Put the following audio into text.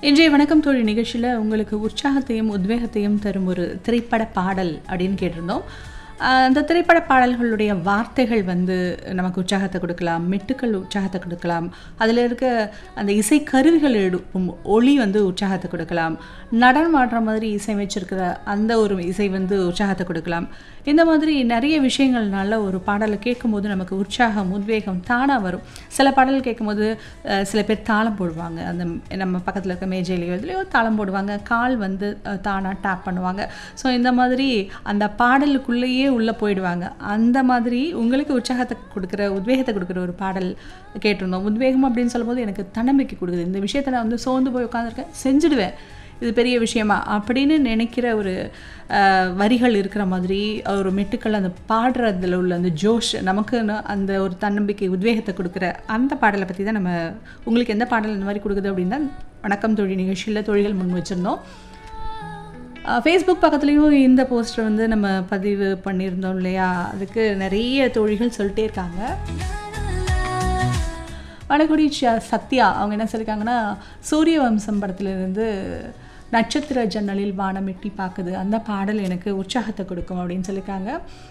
இன்றைய வணக்கம் தோழி நிகழ்ச்சியில் உங்களுக்கு உற்சாகத்தையும் உத்வேகத்தையும் தரும் ஒரு திரைப்பட பாடல் அப்படின்னு கேட்டிருந்தோம் ஆஹ் அந்த திரைப்பட பாடல்களுடைய வார்த்தைகள் வந்து நமக்கு உற்சாகத்தை கொடுக்கலாம் மெட்டுக்கள் உற்சாகத்தை கொடுக்கலாம் அதில் இருக்க அந்த இசை கருவிகள் எடுக்கும் ஒளி வந்து உற்சாகத்தை கொடுக்கலாம் நடனம் ஆடுற மாதிரி இசை வச்சிருக்கிற அந்த ஒரு இசை வந்து உற்சாகத்தை கொடுக்கலாம் இந்த மாதிரி நிறைய விஷயங்கள்னால ஒரு பாடலை கேட்கும்போது நமக்கு உற்சாகம் உத்வேகம் தானாக வரும் சில பாடல் கேட்கும்போது அஹ், சில பேர் தாளம் போடுவாங்க அந்த நம்ம பக்கத்தில் இருக்க மேஜையிலையோ இதுலையோ தாளம் போடுவாங்க கால் வந்து அஹ், தானா டேப் பண்ணுவாங்க ஸோ இந்த மாதிரி அந்த பாடலுக்குள்ளேயே உள்ளே போயிடுவாங்க அந்த மாதிரி உங்களுக்கு உற்சாகத்தை கொடுக்குற உத்வேகத்தை கொடுக்குற ஒரு பாடல் கேட்டிருந்தோம் உத்வேகம் அப்படின்னு சொல்லும்போது எனக்கு தன்னம்பிக்கை கொடுக்குது இந்த விஷயத்தை நான் வந்து சோர்ந்து போய் உட்காந்துருக்கேன் செஞ்சுடுவேன் இது பெரிய விஷயமா அப்படின்னு நினைக்கிற ஒரு அஹ், வரிகள் இருக்கிற மாதிரி ஒரு மெட்டுக்கள் அந்த பாடுறதுல உள்ள அந்த ஜோஷ் நமக்கு ந- அந்த ஒரு தன்னம்பிக்கை உத்வேகத்தை கொடுக்குற அந்த பாடலை பற்றி தான் நம்ம உங்களுக்கு எந்த பாடல் இந்த மாதிரி கொடுக்குது அப்படின்னா வணக்கம் தொழில் நிகழ்ச்சியில் தொழில்கள் முன் வச்சுருந்தோம் ஃபேஸ்புக் பக்கத்துலேயும் இந்த போஸ்டர் வந்து நம்ம பதிவு பண்ணியிருந்தோம் இல்லையா அதுக்கு நிறைய தோழிகள் சொல்லிட்டே இருக்காங்க வடகுடி ச- சத்யா அவங்க என்ன சொல்லியிருக்காங்கன்னா சூரிய வம்சம் படத்துலேருந்து நட்சத்திர ஜன்னலில் வானம் எட்டி பார்க்குது அந்த பாடல் எனக்கு உற்சாகத்தை கொடுக்கும் அப்படின்னு சொல்லியிருக்காங்க